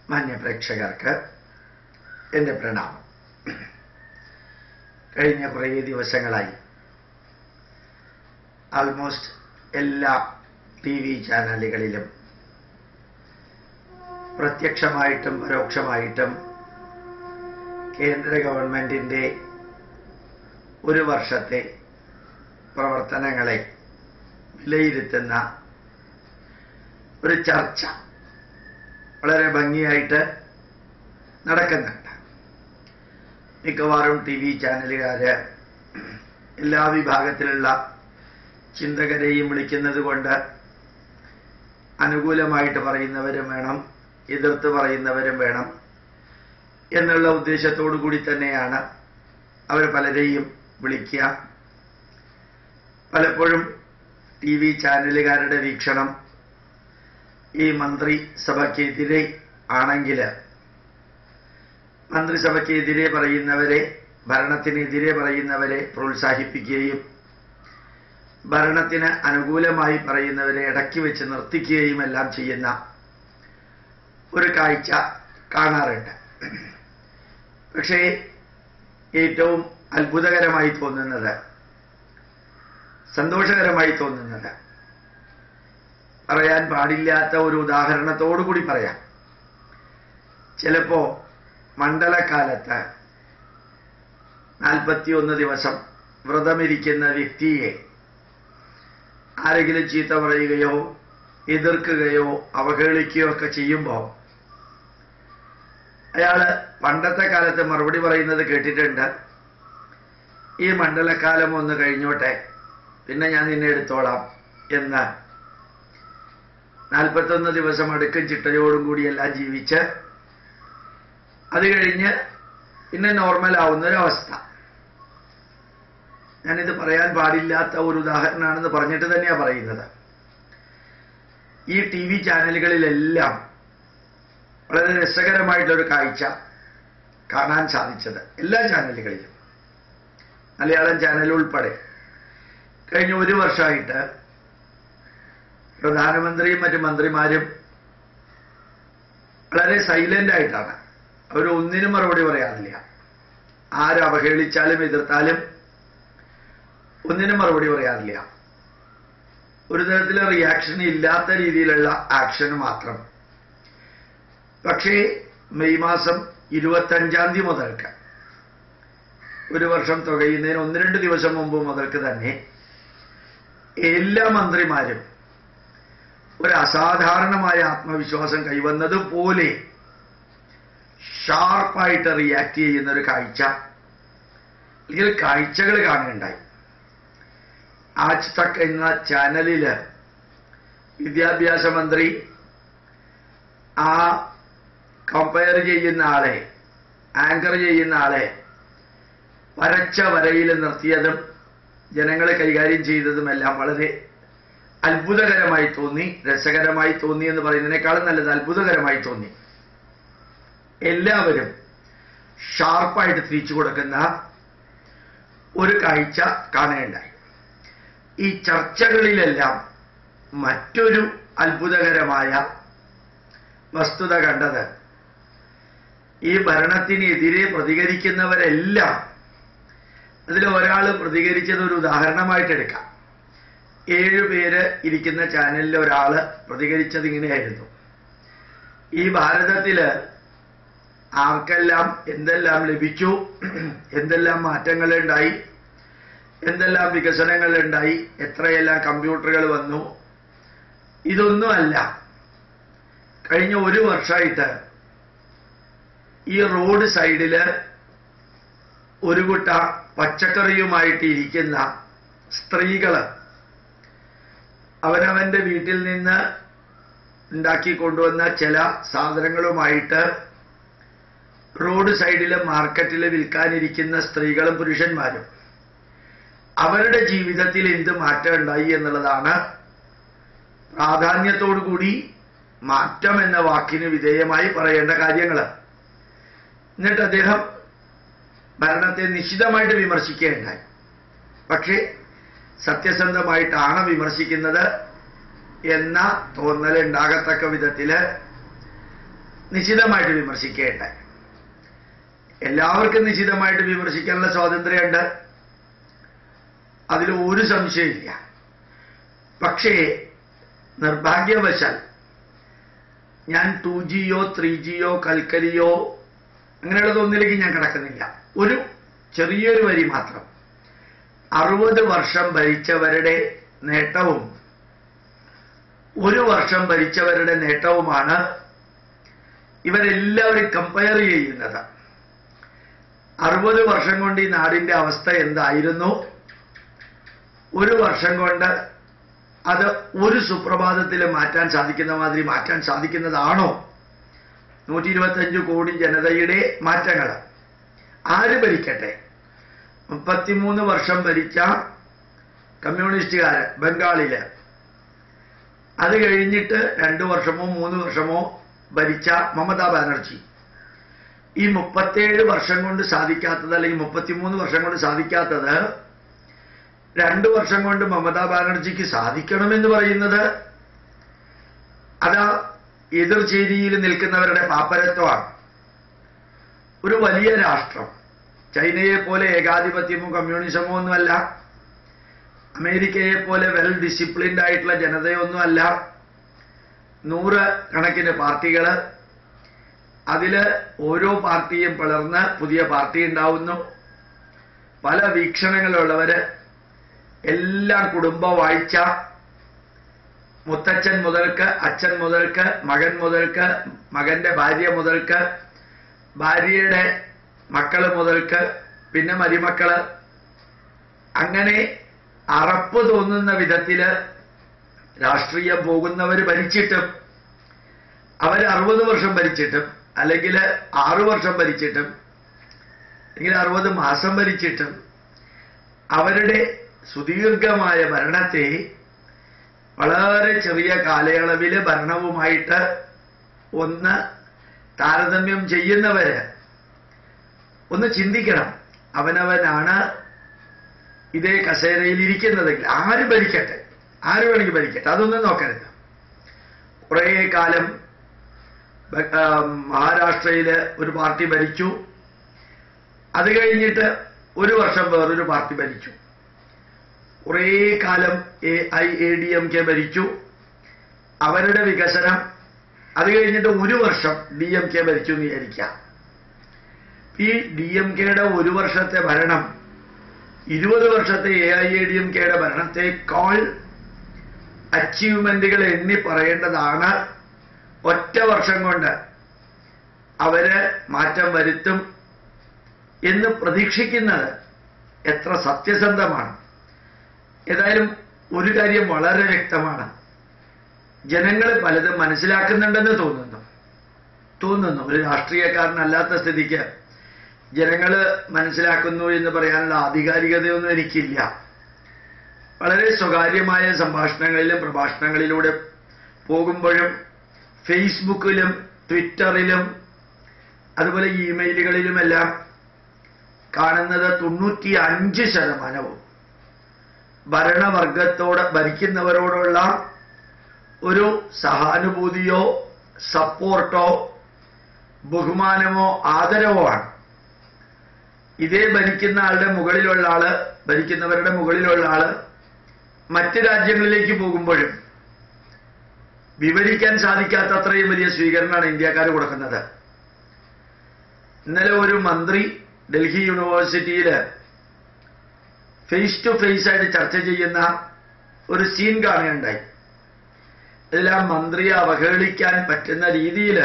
മാന്യ പ്രേക്ഷകർക്ക് എൻ്റെ പ്രണാമം കഴിഞ്ഞ കുറേ ദിവസങ്ങളായി ആൾമോസ്റ്റ് എല്ലാ ടി വി ചാനലുകളിലും പ്രത്യക്ഷമായിട്ടും പരോക്ഷമായിട്ടും കേന്ദ്ര ഗവൺമെൻറ്റിൻ്റെ ഒരു വർഷത്തെ പ്രവർത്തനങ്ങളെ വിലയിരുത്തുന്ന ഒരു ചർച്ച വളരെ ഭംഗിയായിട്ട് നടക്കുന്നുണ്ട് മിക്കവാറും ടി വി ചാനലുകാർ എല്ലാ വിഭാഗത്തിലുള്ള ചിന്തകരെയും വിളിക്കുന്നത് കൊണ്ട് അനുകൂലമായിട്ട് പറയുന്നവരും വേണം എതിർത്ത് പറയുന്നവരും വേണം എന്നുള്ള ഉദ്ദേശത്തോടു കൂടി തന്നെയാണ് അവർ പലരെയും വിളിക്കുക പലപ്പോഴും ടി വി ചാനലുകാരുടെ വീക്ഷണം ഈ മന്ത്രിസഭയ്ക്കെതിരെ ആണെങ്കിൽ മന്ത്രിസഭയ്ക്കെതിരെ പറയുന്നവരെ ഭരണത്തിനെതിരെ പറയുന്നവരെ പ്രോത്സാഹിപ്പിക്കുകയും ഭരണത്തിന് അനുകൂലമായി പറയുന്നവരെ ഇടയ്ക്ക് വെച്ച് നിർത്തിക്കുകയും എല്ലാം ചെയ്യുന്ന ഒരു കാഴ്ച കാണാറുണ്ട് പക്ഷേ ഏറ്റവും അത്ഭുതകരമായി തോന്നുന്നത് സന്തോഷകരമായി തോന്നുന്നത് പറയാൻ പാടില്ലാത്ത ഒരു ഉദാഹരണത്തോടു കൂടി പറയാം ചിലപ്പോ മണ്ഡലകാലത്ത് നാൽപ്പത്തിയൊന്ന് ദിവസം വ്രതമിരിക്കുന്ന വ്യക്തിയെ ആരെങ്കിലും ചീത്ത പറയുകയോ എതിർക്കുകയോ അവഹേളിക്കുകയോ ഒക്കെ ചെയ്യുമ്പോൾ അയാള് പണ്ടത്തെ കാലത്ത് മറുപടി പറയുന്നത് കേട്ടിട്ടുണ്ട് ഈ മണ്ഡലകാലം ഒന്ന് കഴിഞ്ഞോട്ടെ പിന്നെ ഞാൻ നിന്നെ എടുത്തോളാം എന്ന് നാൽപ്പത്തൊന്ന് ദിവസം അടുക്കും ചിട്ടയോടും കൂടി എല്ലാം ജീവിച്ച് അത് കഴിഞ്ഞ് പിന്നെ നോർമൽ ആവുന്ന ഒരവസ്ഥ ഞാനിത് പറയാൻ പാടില്ലാത്ത ഒരു ഉദാഹരണമാണെന്ന് പറഞ്ഞിട്ട് തന്നെയാണ് പറയുന്നത് ഈ ടി വി ചാനലുകളിലെല്ലാം വളരെ രസകരമായിട്ടുള്ളൊരു കാഴ്ച കാണാൻ സാധിച്ചത് എല്ലാ ചാനലുകളിലും മലയാളം ചാനൽ ഉൾപ്പെടെ കഴിഞ്ഞ ഒരു വർഷമായിട്ട് പ്രധാനമന്ത്രിയും മറ്റു മന്ത്രിമാരും വളരെ സൈലന്റ് ആയിട്ടാണ് അവർ ഒന്നിനും മറുപടി പറയാറില്ല ആര് അവഹേളിച്ചാലും എതിർത്താലും ഒന്നിനും മറുപടി പറയാറില്ല ഒരു തരത്തിലെ റിയാക്ഷൻ ഇല്ലാത്ത രീതിയിലുള്ള ആക്ഷൻ മാത്രം പക്ഷേ മെയ് മാസം ഇരുപത്തഞ്ചാം തീയതി മുതൽക്ക് ഒരു വർഷം തുകയുന്നതിന് ഒന്ന് രണ്ട് ദിവസം മുമ്പ് മുതൽക്ക് തന്നെ എല്ലാ മന്ത്രിമാരും ഒരു അസാധാരണമായ ആത്മവിശ്വാസം കൈവന്നതുപോലെ ഷാർപ്പായിട്ട് റിയാക്ട് ചെയ്യുന്ന ഒരു കാഴ്ച അല്ലെങ്കിൽ കാഴ്ചകൾ കാണുകയുണ്ടായി ആജ് തക് എന്ന ചാനലില് വിദ്യാഭ്യാസ മന്ത്രി ആ കമ്പയർ ചെയ്യുന്ന ആളെ ആങ്കർ ചെയ്യുന്ന ആളെ വരച്ച വരയിൽ നിർത്തിയതും ജനങ്ങളെ കൈകാര്യം ചെയ്തതുമെല്ലാം വളരെ അത്ഭുതകരമായി തോന്നി രസകരമായി തോന്നി എന്ന് പറയുന്നതിനേക്കാളും നല്ലത് അത്ഭുതകരമായി തോന്നി എല്ലാവരും ഷാർപ്പായിട്ട് തിരിച്ചു കൊടുക്കുന്ന ഒരു കാഴ്ച കാണുകയുണ്ടായി ഈ ചർച്ചകളിലെല്ലാം മറ്റൊരു അത്ഭുതകരമായ വസ്തുത കണ്ടത് ഈ ഭരണത്തിനെതിരെ പ്രതികരിക്കുന്നവരെല്ലാം അതിൽ ഒരാൾ പ്രതികരിച്ചത് ഒരു ഉദാഹരണമായിട്ട് എടുക്കാം ഏഴു പേര് ഇരിക്കുന്ന ചാനലിൽ ഒരാൾ പ്രതികരിച്ചത് ഇങ്ങനെയായിരുന്നു ഈ ഭാരതത്തില് ആർക്കെല്ലാം എന്തെല്ലാം ലഭിച്ചു എന്തെല്ലാം മാറ്റങ്ങൾ ഉണ്ടായി എന്തെല്ലാം വികസനങ്ങൾ ഉണ്ടായി എത്രയെല്ലാം കമ്പ്യൂട്ടറുകൾ വന്നു ഇതൊന്നുമല്ല കഴിഞ്ഞ ഒരു വർഷമായിട്ട് ഈ റോഡ് സൈഡില് ഒരു കുട്ട പച്ചക്കറിയുമായിട്ട് ഇരിക്കുന്ന സ്ത്രീകള് അവനവന്റെ വീട്ടിൽ നിന്ന് ഉണ്ടാക്കി കൊണ്ടുവന്ന ചില സാധനങ്ങളുമായിട്ട് റോഡ് സൈഡിലെ മാർക്കറ്റിൽ വിൽക്കാനിരിക്കുന്ന സ്ത്രീകളും പുരുഷന്മാരും അവരുടെ ജീവിതത്തിൽ എന്ത് മാറ്റം ഉണ്ടായി എന്നുള്ളതാണ് പ്രാധാന്യത്തോടു കൂടി മാറ്റം എന്ന വാക്കിന് വിധേയമായി പറയേണ്ട കാര്യങ്ങൾ എന്നിട്ട് അദ്ദേഹം ഭരണത്തെ നിശ്ചിതമായിട്ട് വിമർശിക്കുകയുണ്ടായി പക്ഷേ സത്യസന്ധമായിട്ടാണ് വിമർശിക്കുന്നത് എന്ന തോന്നൽ ഉണ്ടാകത്തക്ക വിധത്തില് നിശിതമായിട്ട് വിമർശിക്കുകയുണ്ടായി എല്ലാവർക്കും നിശിതമായിട്ട് വിമർശിക്കാനുള്ള സ്വാതന്ത്ര്യമുണ്ട് അതിൽ ഒരു സംശയമില്ല പക്ഷേ നിർഭാഗ്യവശാൽ ഞാൻ ടു ജിയോ ത്രീ ജിയോ കൽക്കരിയോ അങ്ങനെയുള്ളതൊന്നിലേക്ക് ഞാൻ കിടക്കുന്നില്ല ഒരു ചെറിയൊരു വരി മാത്രം അറുപത് വർഷം ഭരിച്ചവരുടെ നേട്ടവും ഒരു വർഷം ഭരിച്ചവരുടെ നേട്ടവുമാണ് ഇവരെല്ലാവരും കമ്പയർ ചെയ്യുന്നത് അറുപത് വർഷം കൊണ്ട് ഈ നാടിന്റെ അവസ്ഥ എന്തായിരുന്നു ഒരു വർഷം കൊണ്ട് അത് ഒരു സുപ്രഭാതത്തിൽ മാറ്റാൻ സാധിക്കുന്ന മാതിരി മാറ്റാൻ സാധിക്കുന്നതാണോ നൂറ്റി ഇരുപത്തഞ്ച് കോടി ജനതയുടെ മാറ്റങ്ങൾ ആര് ഭരിക്കട്ടെ മുപ്പത്തിമൂന്ന് വർഷം ഭരിച്ച കമ്മ്യൂണിസ്റ്റുകാര് ബംഗാളില് അത് കഴിഞ്ഞിട്ട് രണ്ടു വർഷമോ മൂന്ന് വർഷമോ ഭരിച്ച മമതാ ബാനർജി ഈ മുപ്പത്തേഴ് വർഷം കൊണ്ട് സാധിക്കാത്തത് അല്ലെങ്കിൽ മുപ്പത്തിമൂന്ന് വർഷം കൊണ്ട് സാധിക്കാത്തത് രണ്ടു വർഷം കൊണ്ട് മമതാ ബാനർജിക്ക് സാധിക്കണമെന്ന് പറയുന്നത് അതാ എതിർചേരിയിൽ നിൽക്കുന്നവരുടെ പാപ്പരത്വമാണ് ഒരു വലിയ രാഷ്ട്രം ചൈനയെ പോലെ ഏകാധിപത്യമോ കമ്മ്യൂണിസമോ ഒന്നുമല്ല അമേരിക്കയെ പോലെ വെൽ ഡിസിപ്ലിൻഡ് ആയിട്ടുള്ള ജനതയൊന്നുമല്ല നൂറ് കണക്കിന് പാർട്ടികൾ അതില് ഓരോ പാർട്ടിയും പിളർന്ന് പുതിയ പാർട്ടി ഉണ്ടാവുന്നു പല വീക്ഷണങ്ങളുള്ളവര് എല്ലാം കുടുംബ വാഴ്ച മുത്തച്ഛൻ മുതൽക്ക് അച്ഛൻ മുതൽക്ക് മകൻ മുതൽക്ക് മകന്റെ ഭാര്യ മുതൽക്ക് ഭാര്യയുടെ മക്കള് മുതൽക്ക് പിന്നെ മരുമക്കള് അങ്ങനെ അറപ്പ് തോന്നുന്ന വിധത്തില് രാഷ്ട്രീയം പോകുന്നവർ ഭരിച്ചിട്ടും അവർ അറുപത് വർഷം ഭരിച്ചിട്ടും അല്ലെങ്കിൽ ആറു വർഷം ഭരിച്ചിട്ടും അല്ലെങ്കിൽ അറുപത് മാസം ഭരിച്ചിട്ടും അവരുടെ സുദീർഘമായ ഭരണത്തെ വളരെ ചെറിയ കാലയളവിൽ ഭരണവുമായിട്ട് ഒന്ന് താരതമ്യം ചെയ്യുന്നവര് ഒന്ന് ചിന്തിക്കണം അവനവനാണ് ഇതേ കസേരയിൽ ഇരിക്കുന്നതെങ്കിൽ ആര് ഭരിക്കട്ടെ ആര് വേണമെങ്കിൽ ഭരിക്കട്ടെ അതൊന്നും നോക്കരുത് കുറേ കാലം ബ- ആ, മഹാരാഷ്ട്രയില് ഒരു പാർട്ടി ഭരിച്ചു അത് കഴിഞ്ഞിട്ട് ഒരു വർഷം വേറൊരു പാർട്ടി ഭരിച്ചു കുറേ കാലം A I A D M K ഭരിച്ചു അവരുടെ വികസനം അത് കഴിഞ്ഞിട്ട് ഒരു വർഷം ഡി എം കെ ഭരിച്ചു എന്ന് വിചാരിക്കാം ഈ ഡി എം കെയുടെ ഒരു വർഷത്തെ ഭരണം ഇരുപത് വർഷത്തെ A I A D M കെയുടെ ഭരണത്തെക്കാൾ അച്ചീവ്മെന്റുകൾ എണ്ണി പറയേണ്ടതാണ് ഒറ്റ വർഷം കൊണ്ട് അവര് മാറ്റം വരുത്തും എന്ന് പ്രതീക്ഷിക്കുന്നത് എത്ര സത്യസന്ധമാണ് ഏതായാലും ഒരു കാര്യം വളരെ വ്യക്തമാണ് ജനങ്ങൾ പലതും മനസ്സിലാക്കുന്നുണ്ടെന്ന് തോന്നുന്നു തോന്നുന്നു ഒരു രാഷ്ട്രീയക്കാരനല്ലാത്ത സ്ഥിതിക്ക് ജനങ്ങൾ മനസ്സിലാക്കുന്നു എന്ന് പറയാനുള്ള ആധികാരികതയൊന്നും എനിക്കില്ല വളരെ സ്വകാര്യമായ സംഭാഷണങ്ങളിലും പ്രഭാഷണങ്ങളിലൂടെ പോകുമ്പോഴും ഫേസ്ബുക്കിലും ട്വിറ്ററിലും അതുപോലെ ഇമെയിലുകളിലുമെല്ലാം കാണുന്നത് തൊണ്ണൂറ്റി അഞ്ച് ശതമാനവും ഭരണവർഗത്തോട് ഭരിക്കുന്നവരോടുള്ള ഒരു സഹാനുഭൂതിയോ സപ്പോർട്ടോ ബഹുമാനമോ ആദരവോ ആണ് ഇതേ ഭരിക്കുന്ന ആളുടെ മുകളിലുള്ള ആള് ഭരിക്കുന്നവരുടെ മുകളിലുള്ള ആള് മറ്റ് രാജ്യങ്ങളിലേക്ക് പോകുമ്പോഴും വിവരിക്കാൻ സാധിക്കാത്ത അത്രയും വലിയ സ്വീകരണമാണ് ഇന്ത്യക്കാർ കൊടുക്കുന്നത് ഇന്നലെ ഒരു മന്ത്രി ഡൽഹി യൂണിവേഴ്സിറ്റിയിൽ ഫേസ് ടു ഫേസ് ആയിട്ട് ചർച്ച ചെയ്യുന്ന ഒരു സീൻ കാണുകയുണ്ടായി ഇതിൽ ആ മന്ത്രിയെ അവഹേളിക്കാൻ പറ്റുന്ന രീതിയിൽ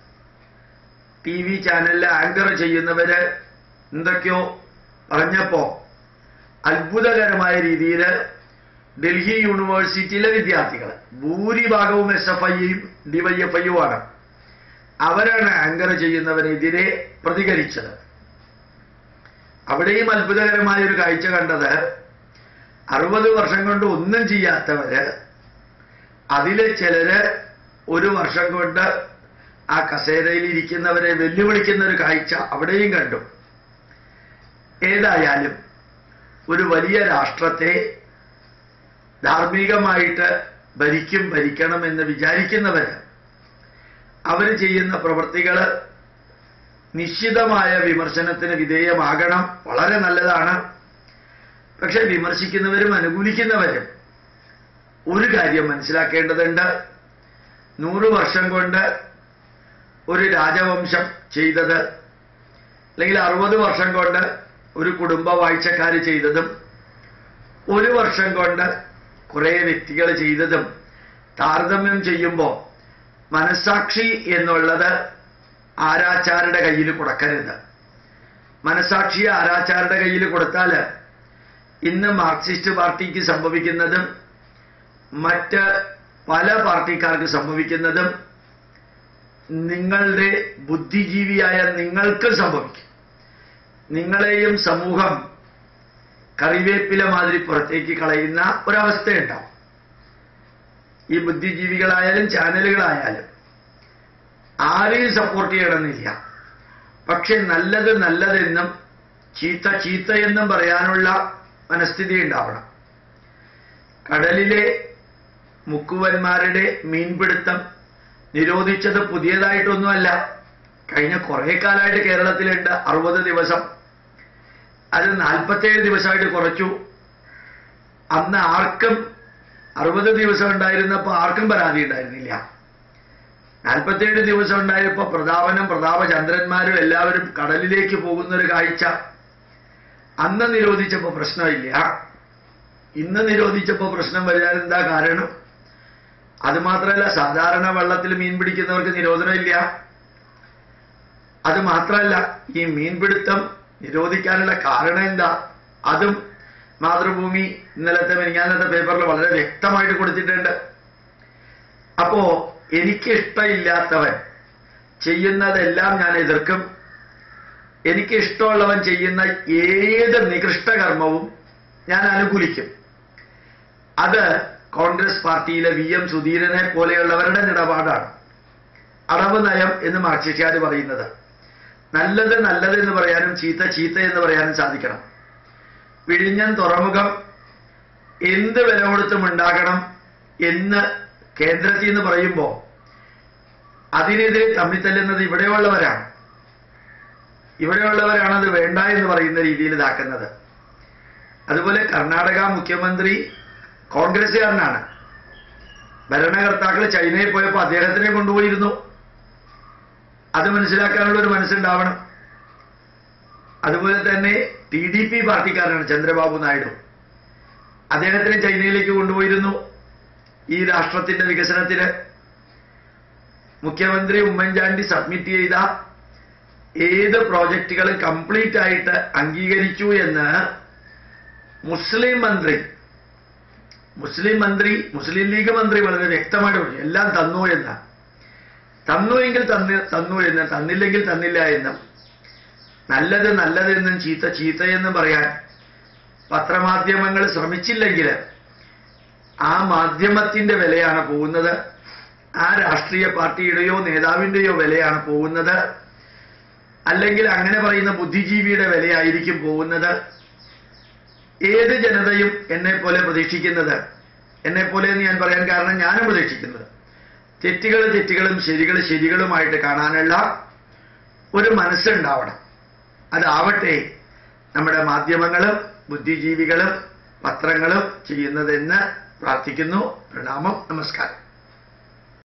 ടി വി ചാനലിൽ ആങ്കർ ചെയ്യുന്നവര് എന്തൊക്കെയോ പറഞ്ഞപ്പോ അത്ഭുതകരമായ രീതിയിൽ ഡൽഹി യൂണിവേഴ്സിറ്റിയിലെ വിദ്യാർത്ഥികൾ ഭൂരിഭാഗവും എസ് എഫ് ഐയും ഡിവൈഎഫ്ഐയും ആണ് അവരാണ് ആങ്കർ ചെയ്യുന്നവനെതിരെ പ്രതികരിച്ചത് അവിടെയും അത്ഭുതകരമായ ഒരു കാഴ്ച കണ്ടത് അറുപത് വർഷം കൊണ്ട് ഒന്നും ചെയ്യാത്തവര് അതിലെ ചിലര് ഒരു വർഷം കൊണ്ട് ആ കസേരയിൽ ഇരിക്കുന്നവരെ വെല്ലുവിളിക്കുന്ന ഒരു കാഴ്ച അവിടെയും കണ്ടു ഏതായാലും ഒരു വലിയ രാഷ്ട്രത്തെ ധാർമ്മികമായിട്ട് ഭരിക്കും ഭരിക്കണം എന്ന് വിചാരിക്കുന്നവര് അവർ ചെയ്യുന്ന പ്രവൃത്തികൾ നിശ്ചിതമായ വിമർശനത്തിന് വിധേയമാകണം വളരെ നല്ലതാണ് പക്ഷെ വിമർശിക്കുന്നവരും അനുകൂലിക്കുന്നവരും ഒരു കാര്യം മനസ്സിലാക്കേണ്ടതുണ്ട് നൂറ് വർഷം കൊണ്ട് ഒരു രാജവംശം ചെയ്തത് അല്ലെങ്കിൽ അറുപത് വർഷം കൊണ്ട് ഒരു കുടുംബ വാഴ്ചക്കാർ ചെയ്തതും ഒരു വർഷം കൊണ്ട് കുറേ വ്യക്തികൾ ചെയ്തതും താരതമ്യം ചെയ്യുമ്പോൾ മനസാക്ഷി എന്നുള്ളത് ആരാച്ചാരുടെ കയ്യിൽ കൊടുക്കരുത് മനസാക്ഷി ആരാച്ചാരുടെ കയ്യിൽ കൊടുത്താൽ ഇന്ന് മാർക്സിസ്റ്റ് പാർട്ടിക്ക് സംഭവിക്കുന്നതും മറ്റ് പല പാർട്ടിക്കാർക്ക് സംഭവിക്കുന്നതും നിങ്ങളുടെ ബുദ്ധിജീവിയായ നിങ്ങൾക്ക് സംഭവിക്കും നിങ്ങളെയും സമൂഹം കറിവേപ്പില മാതിരി പുറത്തേക്ക് കളയുന്ന ഒരവസ്ഥയുണ്ടാവും ഈ ബുദ്ധിജീവികളായാലും ചാനലുകളായാലും ആരെയും സപ്പോർട്ട് ചെയ്യണമെന്നില്ല പക്ഷെ നല്ലത് നല്ലതെന്നും ചീത്ത ചീത്ത എന്നും പറയാനുള്ള മനസ്ഥിതി ഉണ്ടാവണം കടലിലെ മുക്കുവന്മാരുടെ മീൻപിടുത്തം നിരോധിച്ചത് പുതിയതായിട്ടൊന്നുമല്ല കഴിഞ്ഞ കുറേ കാലമായിട്ട് കേരളത്തിലുണ്ട് അറുപത് ദിവസം അത് നാൽപ്പത്തേഴ് ദിവസമായിട്ട് കുറച്ചു അന്ന് ആർക്കും അറുപത് ദിവസം ഉണ്ടായിരുന്നപ്പോൾ ആർക്കും പരാതി ഉണ്ടായിരുന്നില്ല നാൽപ്പത്തേഴ് ദിവസം ഉണ്ടായപ്പോ പ്രതാപനും പ്രതാപചന്ദ്രന്മാരും എല്ലാവരും കടലിലേക്ക് പോകുന്ന ഒരു കാഴ്ച അന്ന് നിരോധിച്ചപ്പോ പ്രശ്നമില്ല ഇന്ന് നിരോധിച്ചപ്പോ പ്രശ്നം വരാൻ എന്താ കാരണം അത് മാത്രമല്ല സാധാരണ വെള്ളത്തിൽ മീൻ പിടിക്കുന്നവർക്ക് നിരോധനമില്ല അത് മാത്രമല്ല ഈ മീൻപിടുത്തം നിരോധിക്കാനുള്ള കാരണം എന്താ അതും മാതൃഭൂമി ഇന്നലത്തെ മെനിങ്ങാനത്തെ പേപ്പറിൽ വളരെ വ്യക്തമായിട്ട് കൊടുത്തിട്ടുണ്ട് അപ്പോ എനിക്ക് ഇഷ്ടമില്ലാത്തവൻ ചെയ്യുന്നതെല്ലാം ഞാൻ എതിർക്കും എനിക്ക് ഇഷ്ടമുള്ളവൻ ചെയ്യുന്ന ഏത് നികൃഷ്ട കർമ്മവും ഞാൻ അനുകൂലിക്കും അത് കോൺഗ്രസ് പാർട്ടിയിലെ വി എം സുധീരനെ പോലെയുള്ളവരുടെ നിലപാടാണ് അറവ് നയം എന്ന് മാർക്സിസ്റ്റുകാർ പറയുന്നത് നല്ലത് നല്ലത് എന്ന് പറയാനും ചീത്ത ചീത്ത എന്ന് പറയാനും സാധിക്കണം വിഴിഞ്ഞം തുറമുഖം എന്ത് വില കൊടുത്തും ഉണ്ടാകണം എന്ന് കേന്ദ്രത്തിൽ നിന്ന് പറയുമ്പോൾ അതിനെതിരെ തമ്മിത്തല്ലുന്നത് ഇവിടെയുള്ളവരാണ് ഇവിടെയുള്ളവരാണ് അത് വേണ്ട എന്ന് പറയുന്ന രീതിയിൽ ഇതാക്കുന്നത് അതുപോലെ കർണാടക മുഖ്യമന്ത്രി കോൺഗ്രസ്സുകാരനാണ് ഭരണകർത്താക്കൾ ചൈനയിൽ പോയപ്പോൾ അദ്ദേഹത്തിനെ കൊണ്ടുപോയിരുന്നു അത് മനസ്സിലാക്കാനുള്ള ഒരു മനസ്സുണ്ടാവണം അതുപോലെ തന്നെ ടി ഡി പി പാർട്ടിക്കാരനാണ് ചന്ദ്രബാബു നായിഡു അദ്ദേഹത്തിനെ ചൈനയിലേക്ക് കൊണ്ടുപോയിരുന്നു ഈ രാഷ്ട്രത്തിന്റെ വികസനത്തിന് മുഖ്യമന്ത്രി ഉമ്മൻചാണ്ടി സബ്മിറ്റ് ചെയ്ത ഏത് പ്രോജക്റ്റുകളും കംപ്ലീറ്റ് ആയിട്ട് അംഗീകരിച്ചു എന്ന് മുസ്ലിം മന്ത്രി മുസ്ലിം മന്ത്രി മുസ്ലിം ലീഗ് മന്ത്രി വളരെ വ്യക്തമായിട്ട് പറഞ്ഞു എല്ലാം തന്നു എന്ന് തന്നു എങ്കിൽ തന്നു തന്നു എന്ന് തന്നില്ലെങ്കിൽ തന്നില്ല എന്നും നല്ലത് നല്ലതെന്നും ചീത്ത ചീത്തയെന്നും പറയാൻ പത്രമാധ്യമങ്ങൾ ശ്രമിച്ചില്ലെങ്കിൽ ആ മാധ്യമത്തിന്റെ വിലയാണ് പോകുന്നത് ആ രാഷ്ട്രീയ പാർട്ടിയുടെയോ നേതാവിന്റെയോ വിലയാണ് പോകുന്നത് അല്ലെങ്കിൽ അങ്ങനെ പറയുന്ന ബുദ്ധിജീവിയുടെ വിലയായിരിക്കും പോകുന്നത് ഏത് ജനതയും എന്നെ പോലെ പ്രതീക്ഷിക്കുന്നത് എന്നെ പോലെ എന്ന് ഞാൻ പറയാൻ കാരണം ഞാനും പ്രതീക്ഷിക്കുന്നത് തെറ്റുകൾ തെറ്റുകളും ശരികൾ ശരികളുമായിട്ട് കാണാനുള്ള ഒരു മനസ്സുണ്ടാവണം അതാവട്ടെ നമ്മുടെ മാധ്യമങ്ങളും ബുദ്ധിജീവികളും പത്രങ്ങളും ചെയ്യുന്നതെന്ന് പ്രാർത്ഥിക്കുന്നു പ്രണാമം നമസ്കാരം